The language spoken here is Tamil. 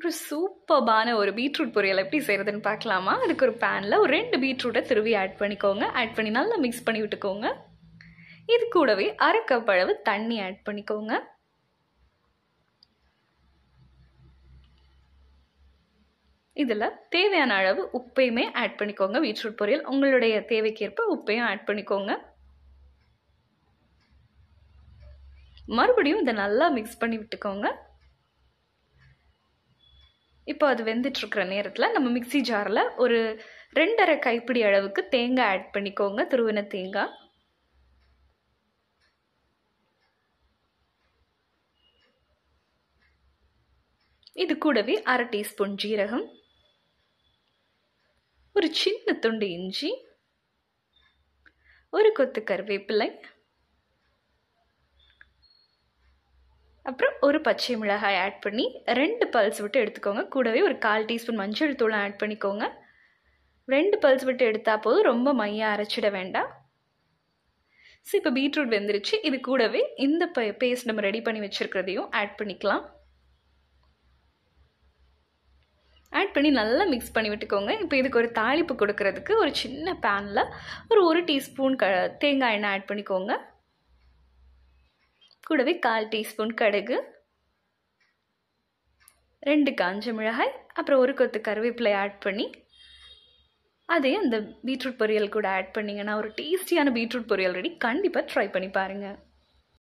ஒரு சூப்பர்பான ஒரு பீட்ரூட் பொரியல் எப்படி செய்கிறதுன்னு பார்க்கலாமா அதுக்கு ஒரு பேனில் ஒரு ரெண்டு பீட்ரூட்டை திருவி ஆட் பண்ணிக்கோங்க ஆட் பண்ணி நல்லா மிக்ஸ் பண்ணி விட்டுக்கோங்க இது கூடவே அரை கப் அளவு தண்ணி ஆட் பண்ணிக்கோங்க இதில் தேவையான அளவு உப்பையுமே ஆட் பண்ணிக்கோங்க பீட்ரூட் பொரியல் உங்களுடைய தேவைக்கேற்ப உப்பையும் ஆட் பண்ணிக்கோங்க மறுபடியும் இதை நல்லா மிக்ஸ் பண்ணி விட்டுக்கோங்க இப்போ அது வெந்துட்டுருக்கிற நேரத்தில் நம்ம மிக்சி ஜாரில் ஒரு ரெண்டரை கைப்பிடி அளவுக்கு தேங்காய் ஆட் பண்ணிக்கோங்க துருவின தேங்காய் இது கூடவே அரை டீஸ்பூன் ஜீரகம் ஒரு சின்ன துண்டு இஞ்சி ஒரு கொத்து கருவேப்பிலை அப்புறம் ஒரு பச்சை மிளகாய் ஆட் பண்ணி ரெண்டு பல்ஸ் விட்டு எடுத்துக்கோங்க கூடவே ஒரு கால் டீஸ்பூன் மஞ்சள் தூளை ஆட் பண்ணிக்கோங்க ரெண்டு பல்ஸ் விட்டு எடுத்தால் போதும் ரொம்ப மையாக அரைச்சிட வேண்டாம் ஸோ இப்போ பீட்ரூட் வெந்துருச்சு இது கூடவே இந்த ப பேஸ்ட் நம்ம ரெடி பண்ணி வச்சுருக்கிறதையும் ஆட் பண்ணிக்கலாம் ஆட் பண்ணி நல்லா மிக்ஸ் பண்ணி விட்டுக்கோங்க இப்போ இதுக்கு ஒரு தாளிப்பு கொடுக்கறதுக்கு ஒரு சின்ன பேனில் ஒரு ஒரு டீஸ்பூன் க தேங்காய் எண்ணெய் ஆட் பண்ணிக்கோங்க கூடவே கால் டீஸ்பூன் கடுகு ரெண்டு காஞ்ச மிளகாய் அப்புறம் ஒரு கொத்து கருவேப்பிலை ஆட் பண்ணி அதையும் அந்த பீட்ரூட் பொரியல் கூட ஆட் பண்ணிங்கன்னா ஒரு டேஸ்டியான பீட்ரூட் பொரியல் ரெடி கண்டிப்பாக ட்ரை பண்ணி பாருங்கள்